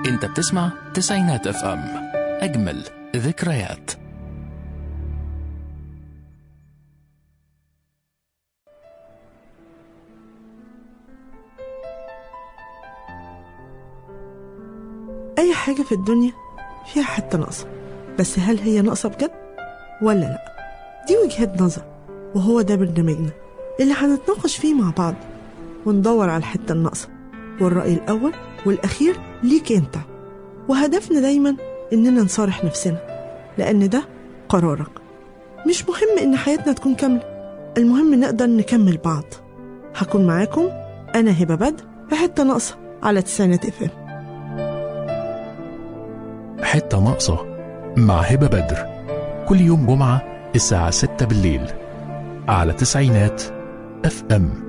انت بتسمع تسعينات اف ام اجمل ذكريات أي حاجة في الدنيا فيها حتة ناقصة بس هل هي ناقصة بجد ولا لأ دي وجهة نظر وهو ده برنامجنا اللي هنتناقش فيه مع بعض وندور على الحتة الناقصة والرأي الأول والأخير ليك أنت وهدفنا دايما إننا نصارح نفسنا لأن ده قرارك مش مهم إن حياتنا تكون كاملة المهم نقدر نكمل بعض هكون معاكم أنا هبة بدر في حتة ناقصة على تسعينات اف ام حتة ناقصة مع هبة بدر كل يوم جمعة الساعة 6 بالليل على تسعينات اف ام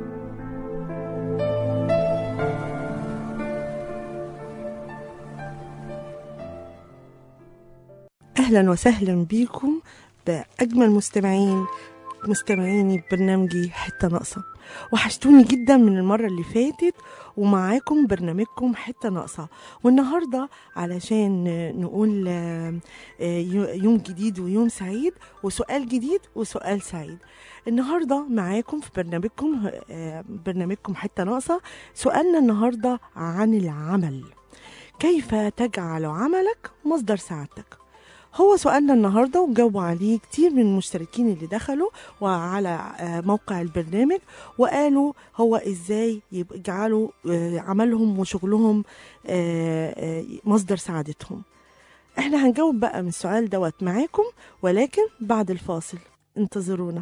اهلا وسهلا بيكم باجمل مستمعين مستمعيني ببرنامجي حته ناقصه وحشتوني جدا من المره اللي فاتت ومعاكم برنامجكم حته ناقصه والنهارده علشان نقول آه، آه، يوم جديد ويوم سعيد وسؤال جديد وسؤال سعيد النهارده معاكم في برنامجكم آه، برنامجكم حته ناقصه سؤالنا النهارده عن العمل كيف تجعل عملك مصدر سعادتك هو سؤالنا النهارده وجاوبوا عليه كتير من المشتركين اللي دخلوا وعلى آه، موقع البرنامج وقالوا هو ازاي يبقى- يجعلوا آه، عملهم وشغلهم آه، آه، مصدر سعادتهم احنا هنجاوب بقى من السؤال دوت معاكم ولكن بعد الفاصل انتظرونا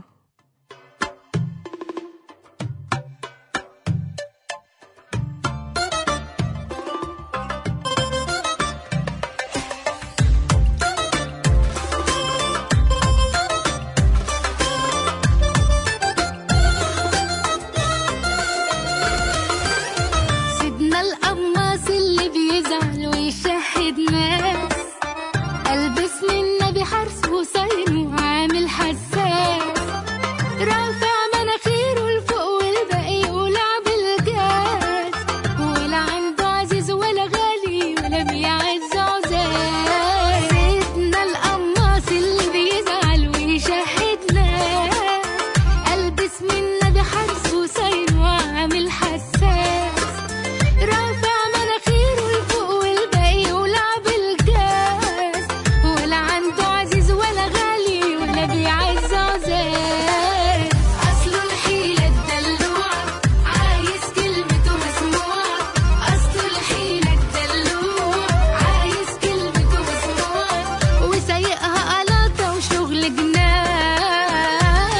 سيدنا القماص اللي بيزعل ويشهد ناس البس من النبي حرس وصايم وعامل حساس رافع مناخيره لفوق والباقي يولع بالجاز ولا عنده عزيز ولا غالي ولا بيعز عزاز سيدنا القماص اللي بيزعل ويشهد ناس البس من النبي حرس وصايم وعامل حساس رافع مناخيره لفوق والباقي يولع بالجاز ولا عنده عزيز ولا غالي ولا بيعز عزاز اصله الحيلة الدلوعة عايز كلمته مسموعة اصله الحيلة الدلوعة عايز كلمته مسموعة وسايقها قلاطة وشغل جنان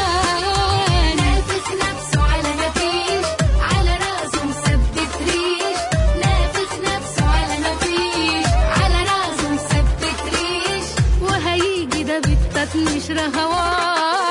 نافخ نفسه على مفيش على راسه مثبت ريش نافخ نفسه على مفيش على راسه مثبت ريش وهيجي ده بالتطنيش رهوان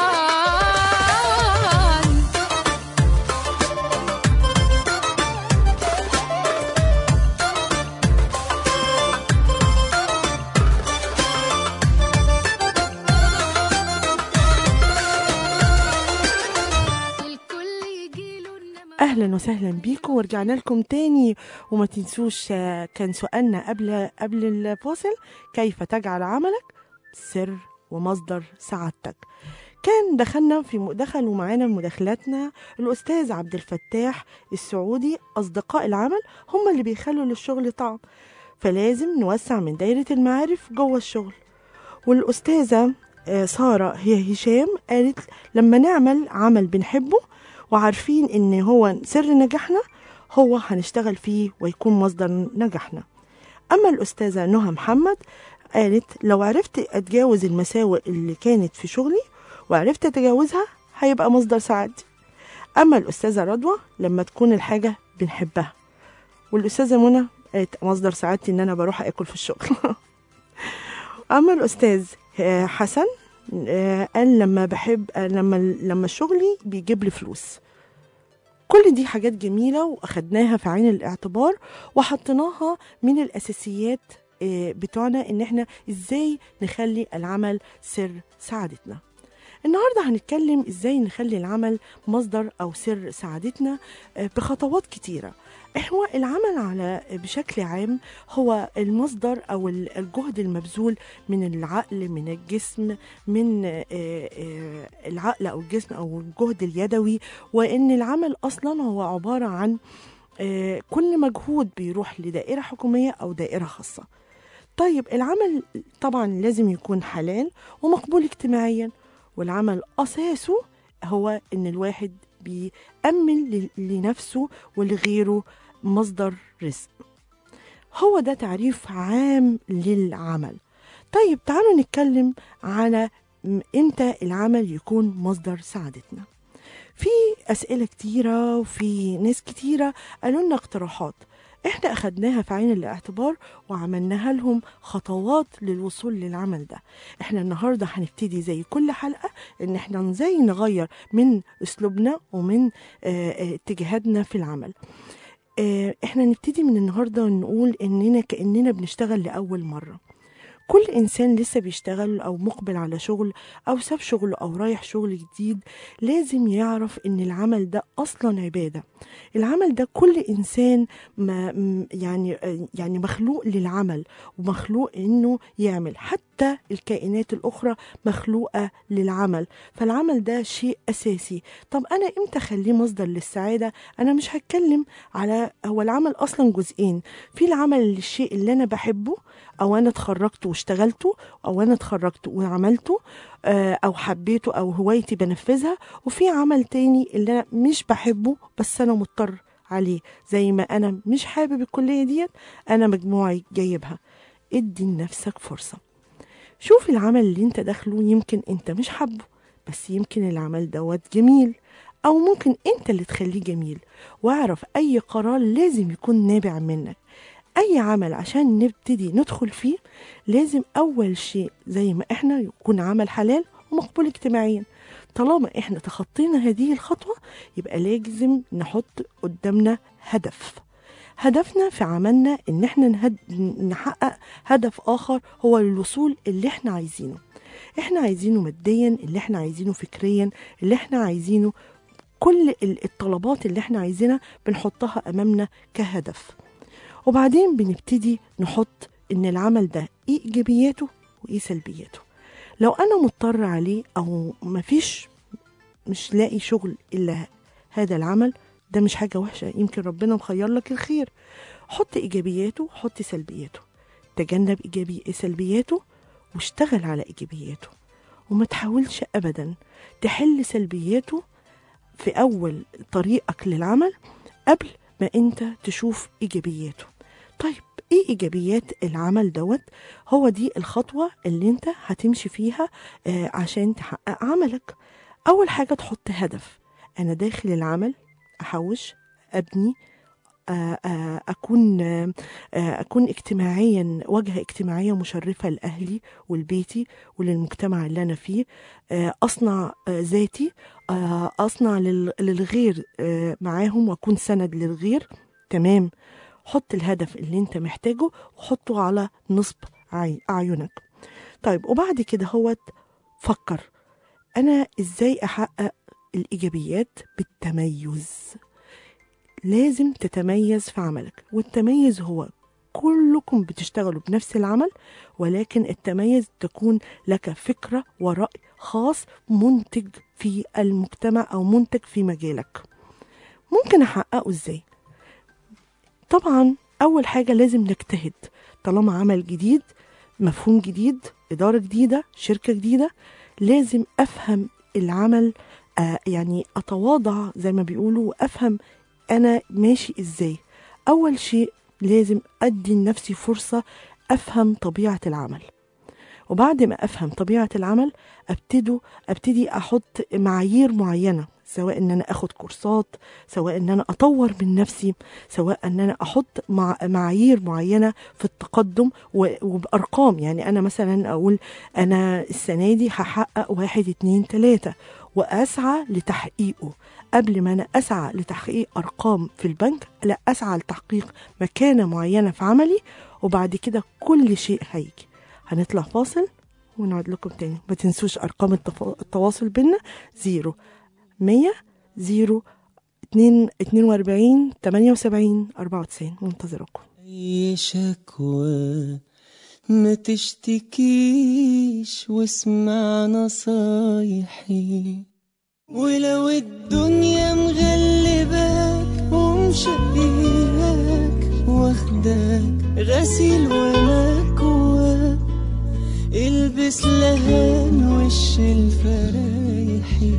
الكل يجيله انما اهلا وسهلا بيكم ورجعنا لكم تاني وما تنسوش آه، كان سؤالنا قبل قبل الفاصل كيف تجعل عملك سر ومصدر سعادتك كان دخلنا في م- دخلوا معانا مداخلاتنا الاستاذ عبد الفتاح السعودي اصدقاء العمل هم اللي بيخلوا للشغل طعم فلازم نوسع من دايره المعارف جوه الشغل والاستاذه آه، ساره هي هشام قالت لما نعمل عمل بنحبه وعارفين ان هو سر نجاحنا هو هنشتغل فيه ويكون مصدر نجاحنا اما الاستاذه نهى محمد قالت لو عرفت اتجاوز المساوئ اللي كانت في شغلي وعرفت اتجاوزها هيبقى مصدر سعادتي اما الاستاذه رضوى لما تكون الحاجه بنحبها والاستاذه منى قالت مصدر سعادتي ان انا بروح اكل في الشغل اما الاستاذ آه، حسن آه، قال لما بحب آه، لما لما شغلي بيجيب لي فلوس كل دي حاجات جميلة وأخدناها في عين الاعتبار وحطيناها من الأساسيات آه، بتوعنا إن إحنا إزاي نخلي العمل سر سعادتنا النهاردة هنتكلم إزاي نخلي العمل مصدر أو سر سعادتنا آه، بخطوات كتيرة هو العمل على بشكل عام هو المصدر أو ال- الجهد المبذول من العقل من الجسم من آه، آه، العقل أو الجسم أو الجهد اليدوي وإن العمل أصلا هو عبارة عن آه، كل مجهود بيروح لدائرة حكومية أو دائرة خاصة طيب العمل طبعا لازم يكون حلال ومقبول اجتماعيا والعمل أساسه هو إن الواحد بيأمن ل- لنفسه ولغيره مصدر رزق هو ده تعريف عام للعمل طيب تعالوا نتكلم على م- امتى العمل يكون مصدر سعادتنا في أسئلة كتيرة وفي ناس كتيرة قالوا لنا اقتراحات احنا اخدناها في عين الاعتبار وعملناها لهم خطوات للوصول للعمل ده احنا النهاردة هنبتدي زي كل حلقة ان احنا ازاي نغير من اسلوبنا ومن آه، آه، اتجاهاتنا في العمل آه، احنا نبتدي من النهاردة نقول اننا كأننا بنشتغل لأول مرة كل إنسان لسه بيشتغل أو مقبل على شغل أو ساب شغله أو رايح شغل جديد لازم يعرف إن العمل ده أصلا عبادة العمل ده كل إنسان ما م- يعني يعني مخلوق للعمل ومخلوق إنه يعمل حتى الكائنات الأخرى مخلوقة للعمل فالعمل ده شيء أساسي طب أنا إمتى أخليه مصدر للسعادة أنا مش هتكلم على هو العمل أصلا جزئين في العمل للشيء اللي أنا بحبه او انا اتخرجت واشتغلته او انا اتخرجت وعملته آه، او حبيته او هوايتي بنفذها وفي عمل تاني اللي انا مش بحبه بس انا مضطر عليه زي ما انا مش حابب الكليه ديت انا مجموعي جايبها ادي لنفسك فرصه شوف العمل اللي انت داخله يمكن انت مش حابه بس يمكن العمل دوت جميل او ممكن انت اللي تخليه جميل واعرف اي قرار لازم يكون نابع منك اي عمل عشان نبتدي ندخل فيه لازم اول شيء زي ما احنا يكون عمل حلال ومقبول اجتماعيا طالما احنا تخطينا هذه الخطوة يبقى لازم نحط قدامنا هدف هدفنا في عملنا ان احنا نهد... نحقق هدف اخر هو الوصول اللي احنا عايزينه احنا عايزينه ماديا اللي احنا عايزينه فكريا اللي احنا عايزينه كل ال- الطلبات اللي احنا عايزينها بنحطها امامنا كهدف وبعدين بنبتدي نحط ان العمل ده ايه ايجابياته وايه سلبياته لو انا مضطر عليه او مفيش مش لاقي شغل الا هذا العمل ده مش حاجة وحشة يمكن ربنا مخير لك الخير حط ايجابياته حط سلبياته تجنب ايجابي سلبياته واشتغل على ايجابياته وما تحاولش ابدا تحل سلبياته في اول طريقك للعمل قبل ما انت تشوف ايجابياته طيب ايه ايجابيات العمل دوت هو دي الخطوه اللي انت هتمشي فيها آه عشان تحقق عملك اول حاجه تحط هدف انا داخل العمل احوش ابني آه، آه، اكون آه، آه، اكون اجتماعيا واجهه اجتماعيه مشرفه لاهلي ولبيتي وللمجتمع اللي انا فيه آه، اصنع آه، ذاتي آه، اصنع لل- للغير آه، معاهم واكون سند للغير تمام حط الهدف اللي انت محتاجه وحطه على نصب عي- اعينك طيب وبعد كده هو فكر انا ازاي احقق الايجابيات بالتميز لازم تتميز في عملك والتميز هو كلكم بتشتغلوا بنفس العمل ولكن التميز تكون لك فكرة ورأي خاص منتج في المجتمع أو منتج في مجالك ممكن أحققه إزاي؟ طبعا أول حاجة لازم نجتهد طالما عمل جديد مفهوم جديد إدارة جديدة شركة جديدة لازم أفهم العمل آه يعني أتواضع زي ما بيقولوا وأفهم أنا ماشي إزاي أول شيء لازم أدي لنفسي فرصة أفهم طبيعة العمل وبعد ما أفهم طبيعة العمل أبتدي أبتدي أحط معايير معينة سواء ان انا اخد كورسات سواء ان انا اطور من نفسي سواء ان انا احط مع معايير معينه في التقدم و- وبارقام يعني انا مثلا اقول انا السنه دي هحقق واحد اتنين تلاته واسعى لتحقيقه قبل ما انا اسعى لتحقيق ارقام في البنك لا اسعى لتحقيق مكانه معينه في عملي وبعد كده كل شيء هيجي هنطلع فاصل ونقعد لكم تاني ما تنسوش ارقام التفا- التواصل بينا 0 100 0 2 42 78 94 منتظركم أي شكوى ما تشتكيش واسمع نصايحي ولو الدنيا مغلباك ومشقياك واخداك غسيل ومكواك البس لهان وش الفرايحي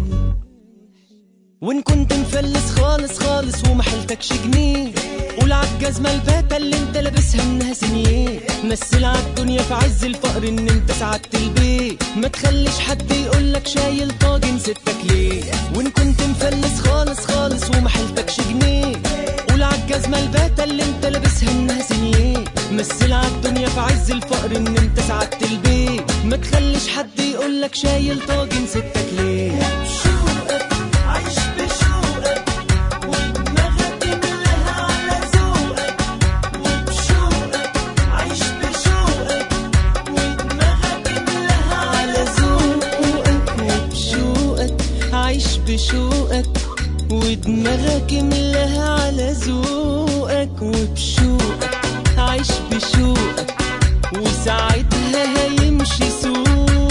وان كنت مفلس خالص خالص وما حيلتكش جنيه قول عالجزمة الباتة اللي انت لابسها انها سنيه مثل عالدنيا في عز الفقر ان انت سعدت البيت ما تخليش حد يقولك شايل طاجن ستك ليه وان كنت مفلس خالص خالص وما حيلتكش جنيه قول عالجزمة الباتة اللي انت لابسها انها سنيه مثل عالدنيا في عز الفقر ان انت سعدت البيت ما تخليش حد يقولك شايل طاجن ستك ليه بشوقك عيش بشوقك ودماغك املاها على ذوقك وبشوقك عيش بشوقك ودماغك املاها على ذوقك وبشوقك عيش بشوقك ودماغك املاها على ذوقك وبشوقك عيش بشوقك وساعتها هيمشي سوقك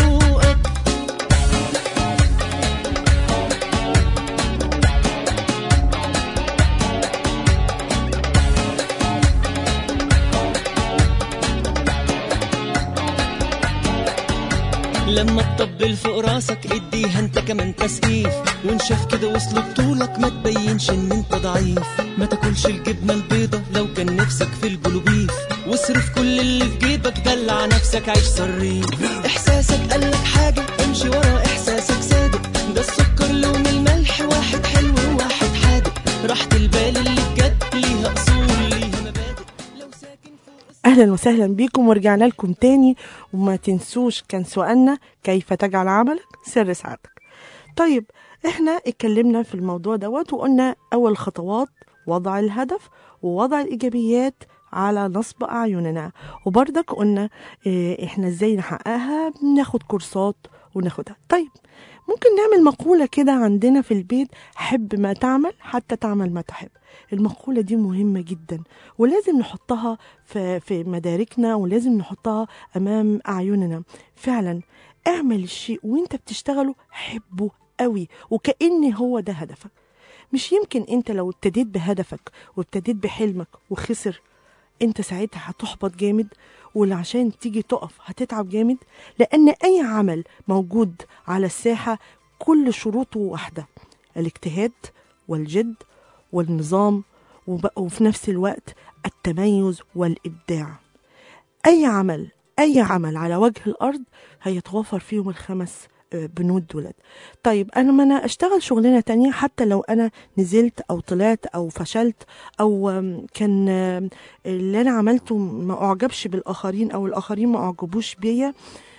لما تطبل فوق راسك اديها انت كمان تسقيف وان شاف كده وصل بطولك ما تبينش ان انت ضعيف ما تاكلش الجبنه البيضه لو كان نفسك في البلوبيف واصرف كل اللي في جيبك دلع نفسك عيش صريف احساسك قالك حاجه امشي ورا احساسك صادق ده السكر لون الملح واحد حلو وواحد حادق راحة البال اللي بجد ليها اصول ليها مبادئ لو ساكن فوق اهلا وسهلا بيكم ورجعنا لكم تاني وما تنسوش كان سؤالنا كيف تجعل عملك سر سعادتك طيب احنا اتكلمنا في الموضوع دوت وقلنا اول خطوات وضع الهدف ووضع الايجابيات على نصب اعيننا وبرضك قلنا اه احنا ازاي نحققها بناخد كورسات وناخدها طيب ممكن نعمل مقولة كده عندنا في البيت حب ما تعمل حتى تعمل ما تحب المقولة دي مهمة جدا ولازم نحطها في, في مداركنا ولازم نحطها أمام أعيننا فعلا اعمل الشيء وانت بتشتغله حبه قوي وكأن هو ده هدفك مش يمكن انت لو ابتديت بهدفك وابتديت بحلمك وخسر انت ساعتها هتحبط جامد وعشان تيجي تقف هتتعب جامد لان اي عمل موجود على الساحة كل شروطه واحدة الاجتهاد والجد والنظام وب- وفي نفس الوقت التميز والإبداع أي عمل أي عمل على وجه الأرض هيتوافر فيهم الخمس آه، بنود دولت طيب أنا ما أنا أشتغل شغلانة تانية حتى لو أنا نزلت أو طلعت أو فشلت أو آم، كان آم، اللي أنا عملته ما أعجبش بالآخرين أو الآخرين ما أعجبوش بيا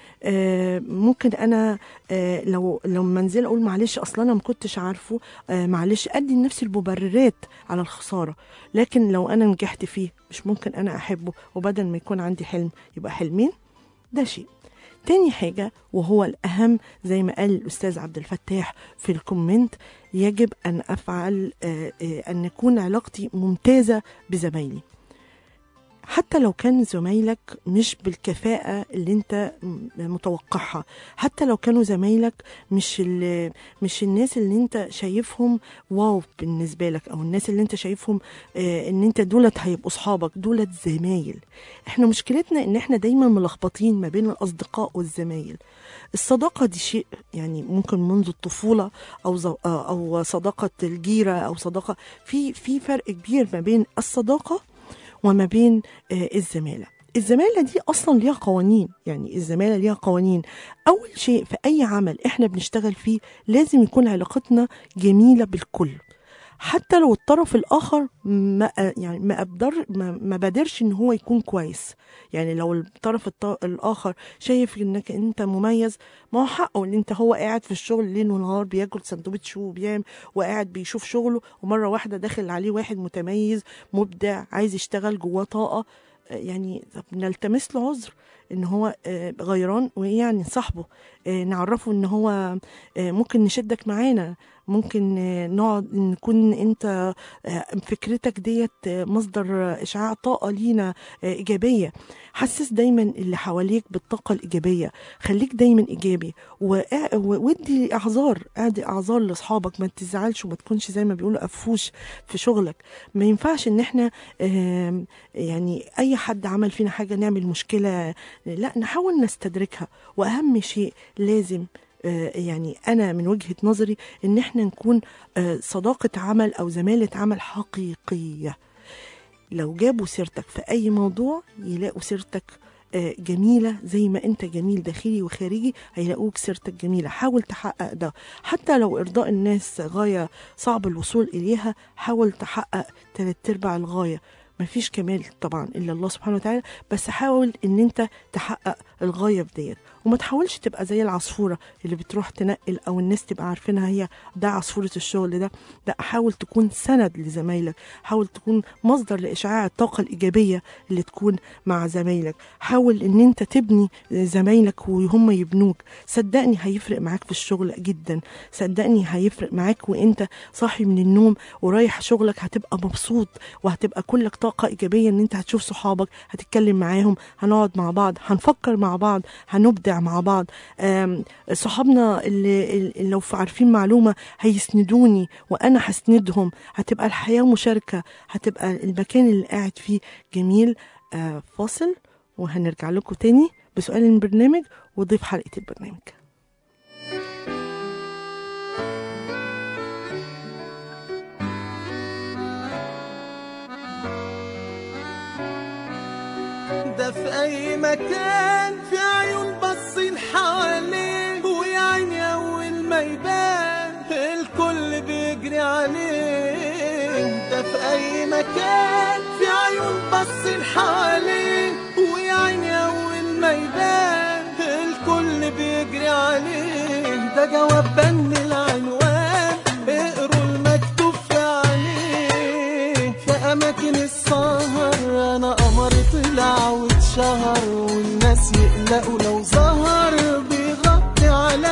آه، ممكن انا آه، لو لو منزل اقول معلش اصلا انا ما كنتش عارفه آه، معلش ادي لنفسي المبررات على الخساره لكن لو انا نجحت فيه مش ممكن انا احبه وبدل ما يكون عندي حلم يبقى حلمين ده شيء تاني حاجة وهو الأهم زي ما قال الأستاذ عبد الفتاح في الكومنت يجب أن أفعل آه، آه، أن يكون علاقتي ممتازة بزمايلي حتى لو كان زمايلك مش بالكفاءة اللي انت م- متوقعها حتى لو كانوا زمايلك مش ال- مش الناس اللي انت شايفهم واو بالنسبة لك او الناس اللي انت شايفهم آه ان انت دولت هيبقوا اصحابك دولت زمايل احنا مشكلتنا ان احنا دايما ملخبطين ما بين الاصدقاء والزمايل الصداقة دي شيء يعني ممكن منذ الطفولة أو ز- أو صداقة الجيرة أو صداقة في في فرق كبير ما بين الصداقة وما بين آه، الزمالة الزمالة دي أصلا ليها قوانين يعني الزمالة ليها قوانين أول شيء في أي عمل إحنا بنشتغل فيه لازم يكون علاقتنا جميلة بالكل حتى لو الطرف الآخر ما يعني ما أقدر ما, ما بادرش إن هو يكون كويس يعني لو الطرف الط- الآخر شايف إنك أنت مميز ما هو حقه إن أنت هو قاعد في الشغل ليل ونهار بياكل سندوتش وبيعمل وقاعد بيشوف شغله ومرة واحدة داخل عليه واحد متميز مبدع عايز يشتغل جواه طاقة آه، يعني طب نلتمس له عذر ان هو آه، غيران وايه يعني نصاحبه آه، نعرفه ان هو آه، ممكن نشدك معانا ممكن آه، نقعد نكون انت آه، فكرتك ديت آه، مصدر آه، اشعاع طاقه لينا آه، ايجابيه حسس دايما اللي حواليك بالطاقه الايجابيه خليك دايما ايجابي وأ- وادي اعذار ادي اعذار لاصحابك ما تزعلش وما تكونش زي ما بيقولوا قفوش في شغلك ما ينفعش ان احنا آم، يعني اي حد عمل فينا حاجه نعمل مشكله لا نحاول نستدركها واهم شيء لازم آه، يعني انا من وجهه نظري ان احنا نكون آه، صداقه عمل او زماله عمل حقيقيه لو جابوا سيرتك في اي موضوع يلاقوا سيرتك آه، جميلة زي ما انت جميل داخلي وخارجي هيلاقوك سيرتك جميلة حاول تحقق ده حتى لو ارضاء الناس غاية صعب الوصول اليها حاول تحقق تلات ارباع الغاية مفيش كمال طبعا الا الله سبحانه وتعالى بس حاول ان انت تحقق الغايه بديت وما تحاولش تبقى زي العصفوره اللي بتروح تنقل او الناس تبقى عارفينها هي ده عصفوره الشغل ده لا حاول تكون سند لزمايلك حاول تكون مصدر لاشعاع الطاقه الايجابيه اللي تكون مع زمايلك حاول ان انت تبني زمايلك وهم يبنوك صدقني هيفرق معاك في الشغل جدا صدقني هيفرق معاك وانت صاحي من النوم ورايح شغلك هتبقى مبسوط وهتبقى كلك طاقه ايجابيه ان انت هتشوف صحابك هتتكلم معاهم هنقعد مع بعض هنفكر مع بعض هنبدع مع بعض آم، صحابنا اللي, اللي لو عارفين معلومه هيسندوني وانا هسندهم هتبقى الحياه مشاركه هتبقى المكان اللي قاعد فيه جميل آه، فاصل وهنرجع لكم تاني بسؤال البرنامج وضيف حلقه البرنامج ده في اي مكان في عيون باصين حواليه ويا عيني اول ما يبان الكل بيجري عليه ده في اي مكان في عيون باصين حواليه ويا عيني اول ما يبان الكل بيجري عليه ده جواب بند العنوان اقروا المكتوب في عليه في اماكن السهر انا قمر طلع واتشهر والناس يقلقوا لو ظهر بيغطي على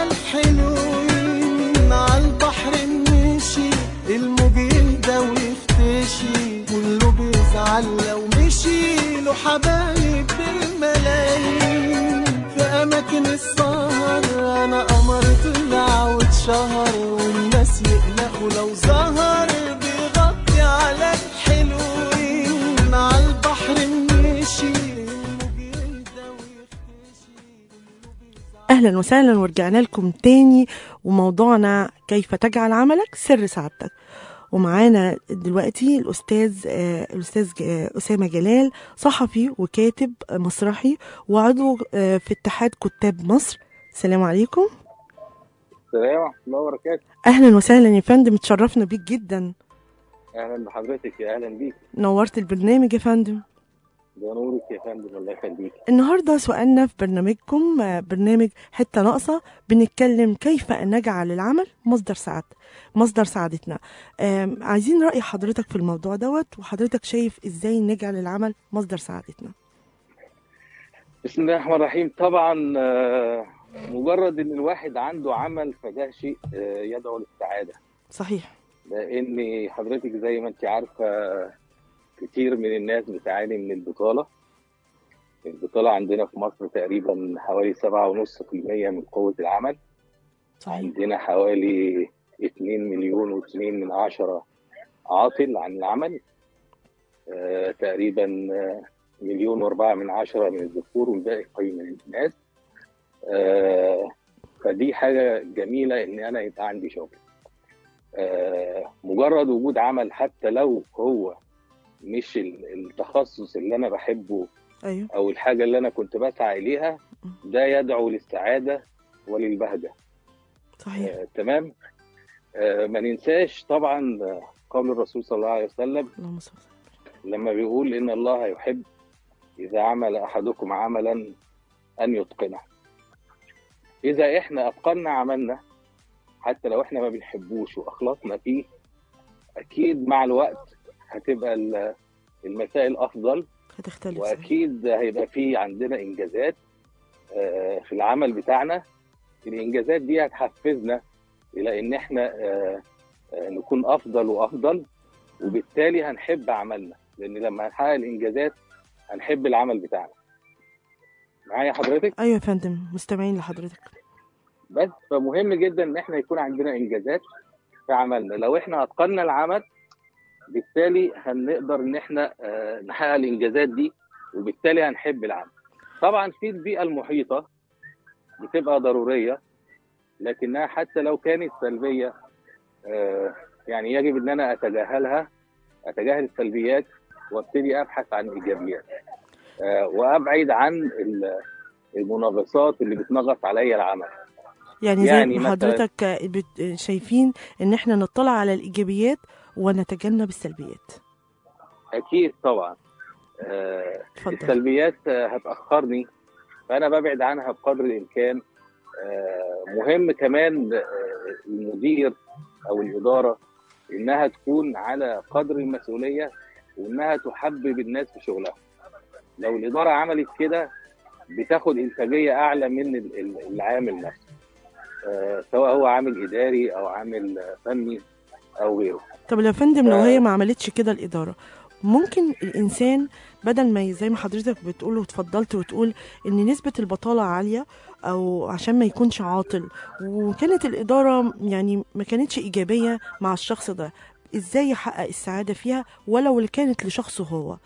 الحلوين على البحر مشي الموج يهدى ويختشي كله بيزعل لو مشي له حبايب بالملايين في اماكن السهر انا قمر طلع واتشهر والناس يقلقوا لو ظهر بيغطي على الحلوين على البحر مشي الموج يهدى ويختشي كله بيزعل اهلا وسهلا ورجعنا لكم تاني وموضوعنا كيف تجعل عملك سر سعادتك ومعانا دلوقتي الاستاذ آه، الاستاذ ج- آه، اسامه جلال صحفي وكاتب آه، مسرحي وعضو آه، في اتحاد كتاب مصر السلام عليكم السلام ورحمة الله وبركاته اهلا وسهلا يا فندم اتشرفنا بيك جدا أهلا بحضرتك يا أهلا بيك نورت البرنامج يا فندم ده نورك يا فندم الله يخليك النهارده سؤالنا في برنامجكم آه، برنامج حته ناقصه بنتكلم كيف ان نجعل العمل مصدر سعادة مصدر سعادتنا آم، عايزين راي حضرتك في الموضوع دوت وحضرتك شايف ازاي نجعل العمل مصدر سعادتنا بسم الله الرحمن الرحيم طبعا آه، مجرد إن الواحد عنده عمل فده شيء آه، يدعو للسعادة صحيح لأن حضرتك زي ما أنت عارفة كتير من الناس بتعاني من البطالة البطالة عندنا في مصر تقريبا حوالي سبعة ونص في المية من قوة العمل صحيح عندنا حوالي 2 مليون واثنين من عشرة عاطل عن العمل آه، تقريبا آه، مليون واربعة من عشرة من الذكور والباقي قليل من الناس آه، فدي حاجة جميلة إن أنا يبقى عندي شغل آه، مجرد وجود عمل حتى لو هو مش ال- التخصص اللي أنا بحبه ايوه أو الحاجة اللي أنا كنت بسعى إليها ده يدعو للسعادة وللبهجة صحيح آه، تمام آه، ما ننساش طبعا آه، قول الرسول صلى الله عليه وسلم اللهم صل وسلم. لما بيقول ان الله يحب اذا عمل احدكم عملا ان يتقنه اذا احنا اتقنا عملنا حتى لو احنا ما بنحبوش واخلصنا فيه اكيد مع الوقت هتبقى ال- المسائل افضل هتختلف صحيح. واكيد هيبقى فيه عندنا انجازات آه، في العمل بتاعنا الانجازات دي هتحفزنا الى ان احنا آه، آه، نكون افضل وافضل وبالتالي هنحب عملنا لان لما هنحقق الانجازات هنحب العمل بتاعنا معايا حضرتك ايوه يا فندم مستمعين لحضرتك بس فمهم جدا ان احنا يكون عندنا انجازات في عملنا لو احنا اتقنا العمل بالتالي هنقدر ان احنا آه، نحقق الانجازات دي وبالتالي هنحب العمل طبعا في البيئه المحيطه بتبقى ضروريه لكنها حتى لو كانت سلبيه آه، يعني يجب ان انا اتجاهلها اتجاهل السلبيات وابتدي ابحث عن الايجابيات آه، وابعد عن ال- المنغصات اللي بتنغص عليا العمل يعني زي يعني ما مثلاً- حضرتك بت- شايفين ان احنا نطلع على الايجابيات ونتجنب السلبيات اكيد طبعا آه، اتفضل السلبيات آه، هتاخرني فانا ببعد عنها بقدر الامكان آه، مهم كمان آه، المدير او الاداره انها تكون على قدر المسؤوليه وانها تحبب الناس في شغلها لو الاداره عملت كده بتاخد انتاجيه اعلى من ال- ال- العامل نفسه آه، سواء هو عامل اداري او عامل آه، فني او غيره طب يا فندم لو ف- هي ما عملتش كده الإدارة ممكن الإنسان بدل ما ي- زي ما حضرتك بتقول وتفضلت وتقول إن نسبة البطالة عالية أو عشان ما يكونش عاطل وكانت الإدارة يعني ما كانتش إيجابية مع الشخص ده إزاي يحقق السعادة فيها ولو اللي كانت لشخصه هو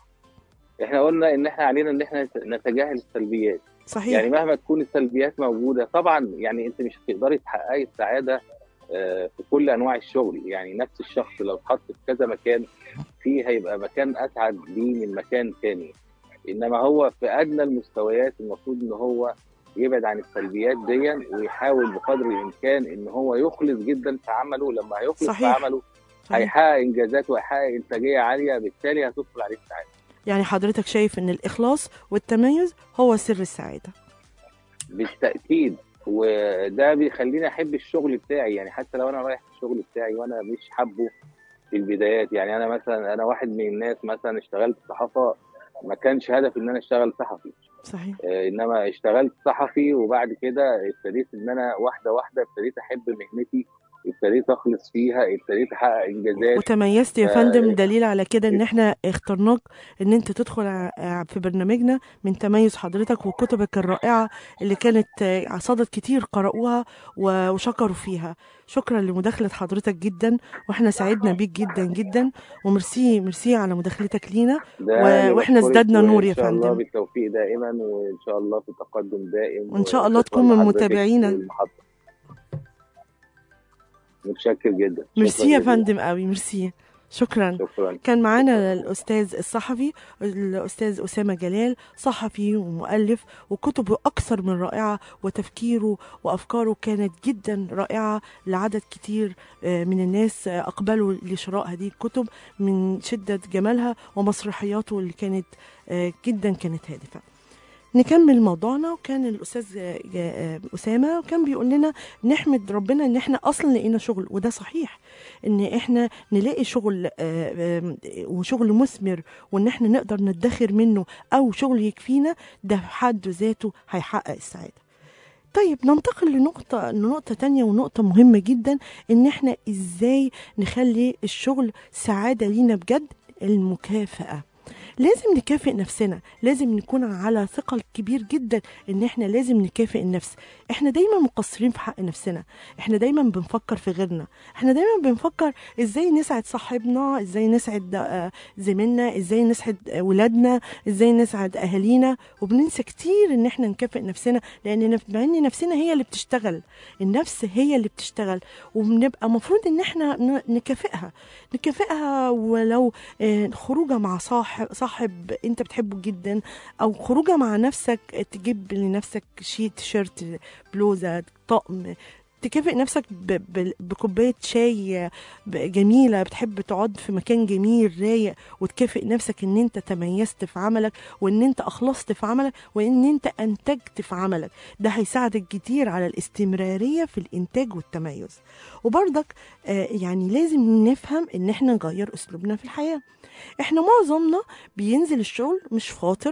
احنا قلنا ان احنا علينا ان احنا نتجاهل السلبيات صحيح يعني مهما تكون السلبيات موجوده طبعا يعني انت مش هتقدري تحققي السعاده آه، في كل انواع الشغل يعني نفس الشخص لو اتحط في كذا مكان فيه هيبقى مكان اسعد ليه من مكان تاني انما هو في ادنى المستويات المفروض ان هو يبعد عن السلبيات دي ويحاول بقدر الامكان ان هو يخلص جدا في عمله لما هيخلص في صحيح. عمله صحيح. هيحقق انجازات وهيحقق انتاجيه عاليه بالتالي هتدخل عليه السعاده يعني حضرتك شايف إن الإخلاص والتميز هو سر السعادة بالتاكيد وده بيخليني احب الشغل بتاعي يعني حتى لو انا رايح الشغل بتاعي وانا مش حابه في البدايات يعني انا مثلا انا واحد من الناس مثلا اشتغلت صحافه ما كانش هدفي ان انا اشتغل صحفي صحيح آه، انما اشتغلت صحفي وبعد كده ابتديت ان انا واحده واحده ابتديت احب مهنتي ابتديت اخلص فيها ابتديت احقق انجازات وتميزت يا آه، فندم دليل على كده ان احنا اخترناك ان انت تدخل ع- في برنامجنا من تميز حضرتك وكتبك الرائعة اللي كانت آه، صدد كتير قرأوها و- وشكروا فيها شكرا لمداخلة حضرتك جدا واحنا سعدنا بيك جدا جدا وميرسي ميرسي على مداخلتك لينا ده و- أنا وإحنا بشكرك ازددنا نور يا وان شاء الله فندم. بالتوفيق دائما وان شاء الله في تقدم دائم وإن شاء الله وشكراً تكون من لحضرتك متابعينا. والمحطة. متشكر جدا ميرسي شكراً يا جزيلاً. فندم قوي ميرسي شكرا شكرا كان معانا الأستاذ الصحفي الأستاذ أسامة جلال صحفي ومؤلف وكتبه أكثر من رائعة وتفكيره وأفكاره كانت جدا رائعة لعدد كتير آه، من الناس آه، أقبلوا لشراء هذه الكتب من شدة جمالها ومسرحياته اللي كانت آه، جدا كانت هادفة نكمل موضوعنا وكان الاستاذ آه، آه، اسامه وكان بيقول لنا نحمد ربنا ان احنا اصلا لقينا شغل وده صحيح ان احنا نلاقي شغل آه، آه، وشغل مثمر وان احنا نقدر ندخر منه او شغل يكفينا ده في حد ذاته هيحقق السعاده طيب ننتقل لنقطة لنقطة تانية ونقطة مهمة جدا إن إحنا إزاي نخلي الشغل سعادة لينا بجد المكافأة لازم نكافئ نفسنا لازم نكون على ثقل كبير جدا ان احنا لازم نكافئ النفس احنا دايما مقصرين في حق نفسنا احنا دايما بنفكر في غيرنا احنا دايما بنفكر ازاي نسعد صاحبنا ازاي نسعد آه، زميلنا ازاي نسعد آه، ولادنا ازاي نسعد اهالينا وبننسى كتير ان احنا نكافئ نفسنا لان نف- مع ان نفسنا هي اللي بتشتغل النفس هي اللي بتشتغل وبنبقى مفروض ان احنا ن- نكافئها نكافئها ولو آه، خروجه مع صاحب صاحب انت بتحبه جدا او خروجه مع نفسك تجيب لنفسك شي تيشيرت بلوزه طقم تكافئ نفسك ب- ب- بكوبايه شاي ب- جميله بتحب تقعد في مكان جميل رايق وتكافئ نفسك ان انت تميزت في عملك وان انت اخلصت في عملك وان انت انتجت في عملك ده هيساعدك كتير على الاستمراريه في الانتاج والتميز وبرضك آه، يعني لازم نفهم ان احنا نغير اسلوبنا في الحياه احنا معظمنا بينزل الشغل مش فاطر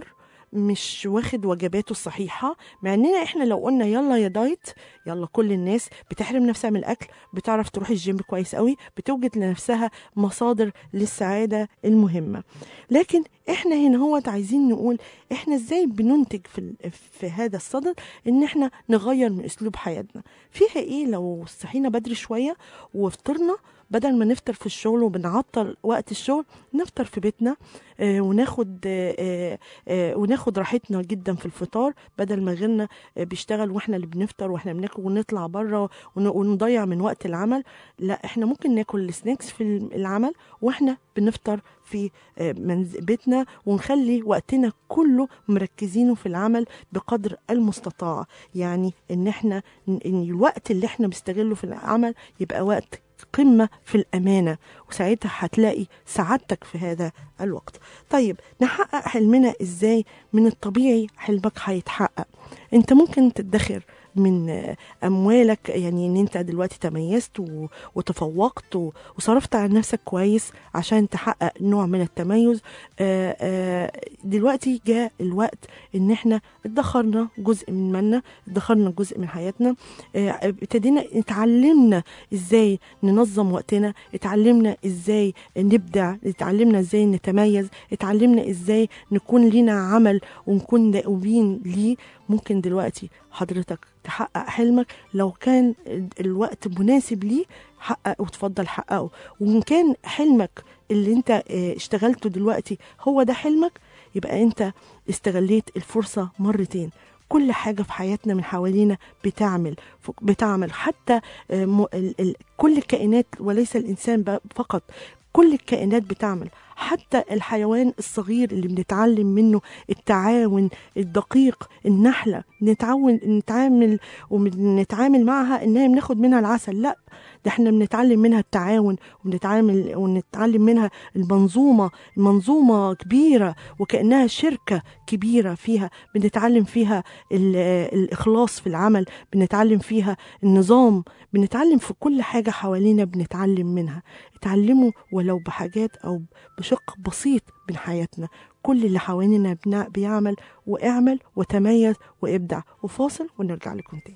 مش واخد وجباته الصحيحه مع اننا احنا لو قلنا يلا يا دايت يلا كل الناس بتحرم نفسها من الاكل بتعرف تروح الجيم كويس قوي بتوجد لنفسها مصادر للسعاده المهمه لكن احنا هنا هو عايزين نقول احنا ازاي بننتج في ال- في هذا الصدد ان احنا نغير من اسلوب حياتنا فيها ايه لو صحينا بدري شويه وفطرنا بدل ما نفطر في الشغل وبنعطل وقت الشغل نفطر في بيتنا آه، وناخد آه، آه، آه، وناخد راحتنا جدا في الفطار بدل ما غيرنا آه، بيشتغل واحنا اللي بنفطر واحنا بناكل ونطلع بره ون- ونضيع من وقت العمل لا احنا ممكن ناكل السناكس في العمل واحنا بنفطر في آه، منز- بيتنا ونخلي وقتنا كله مركزينه في العمل بقدر المستطاع يعني ان احنا ان الوقت اللي احنا بنستغله في العمل يبقى وقت قمة في الأمانة وساعتها هتلاقي سعادتك في هذا الوقت طيب نحقق حلمنا إزاي من الطبيعي حلمك هيتحقق انت ممكن تدخر من آه، اموالك يعني ان انت دلوقتي تميزت و- وتفوقت و- وصرفت على نفسك كويس عشان تحقق نوع من التميز آه، آه، دلوقتي جاء الوقت ان احنا ادخرنا جزء من مالنا ادخرنا جزء من حياتنا آه، ابتدينا اتعلمنا ازاي ننظم وقتنا اتعلمنا ازاي نبدع اتعلمنا ازاي نتميز اتعلمنا ازاي نكون لينا عمل ونكون دؤوبين ليه ممكن دلوقتي حضرتك تحقق حلمك لو كان ال- الوقت مناسب ليه حقق وتفضل حققه وان كان حلمك اللي انت اه، اشتغلته دلوقتي هو ده حلمك يبقى انت استغليت الفرصة مرتين كل حاجة في حياتنا من حوالينا بتعمل ف- بتعمل حتى اه، م- ال- ال- كل الكائنات وليس الإنسان ب- فقط كل الكائنات بتعمل حتى الحيوان الصغير اللي بنتعلم منه التعاون الدقيق النحلة نتعاون نتعامل ونتعامل معها انها بناخد منها العسل لا ده احنا بنتعلم منها التعاون وبنتعامل ونتعلم منها المنظومة منظومة كبيرة وكأنها شركة كبيرة فيها بنتعلم فيها ال- الإخلاص في العمل بنتعلم فيها النظام بنتعلم في كل حاجة حوالينا بنتعلم منها اتعلموا ولو بحاجات أو بشق بسيط من حياتنا كل اللي حوالينا بنا- بيعمل واعمل وتميز وابدع وفاصل ونرجع لكم تاني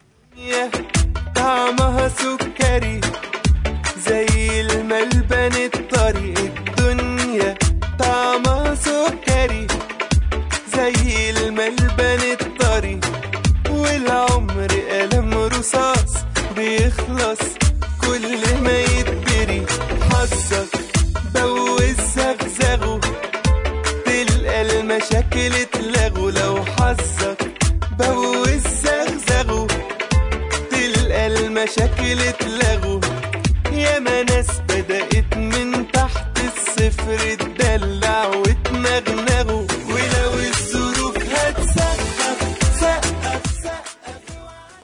يا طعمها سكري زي الملبن الطري الدنيا طعمها سكري زي الملبن الطري والعمر قلم رصاص بيخلص كل ما يتدري حظك بوز زغزغه تلقى المشاكل اتلغوا لو حظك بوز زغزغه تلقى المشاكل اتلغوا ياما ناس بدأت من تحت الصفر تدلع وتنغنغوا ولو الظروف هتسقف سقف سقف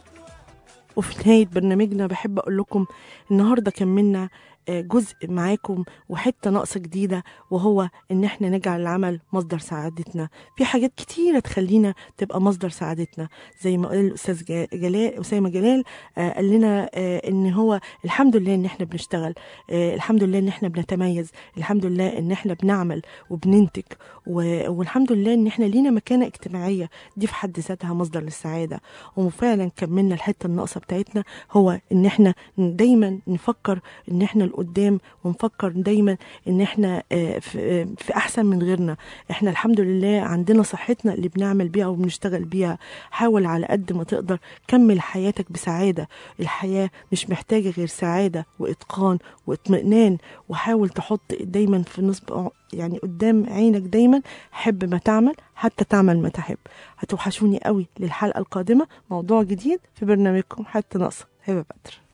وفي نهاية برنامجنا بحب أقول لكم النهاردة كملنا آه، جزء معاكم وحتة ناقصة جديدة وهو إن إحنا نجعل العمل مصدر سعادتنا في حاجات كتيرة تخلينا تبقى مصدر سعادتنا زي ما قال الأستاذ جا- جلال أسامة جلال آه، قال لنا آه، إن هو الحمد لله إن إحنا بنشتغل آه، الحمد لله إن إحنا بنتميز الحمد لله إن إحنا بنعمل وبننتج و- والحمد لله إن إحنا لينا مكانة اجتماعية دي في حد ذاتها مصدر للسعادة وفعلا كملنا الحته الناقصه بتاعتنا هو ان احنا دايما نفكر ان احنا لقدام ونفكر دايما ان احنا آه، في آه، في احسن من غيرنا احنا الحمد لله عندنا صحتنا اللي بنعمل بيها وبنشتغل بيها حاول على قد ما تقدر كمل حياتك بسعاده الحياه مش محتاجه غير سعاده واتقان واطمئنان وحاول تحط دايما في نصب يعني قدام عينك دايما حب ما تعمل حتى تعمل ما تحب هتوحشوني قوي للحلقه القادمه موضوع جديد في برنامجكم حتى ناقصه هبه بدر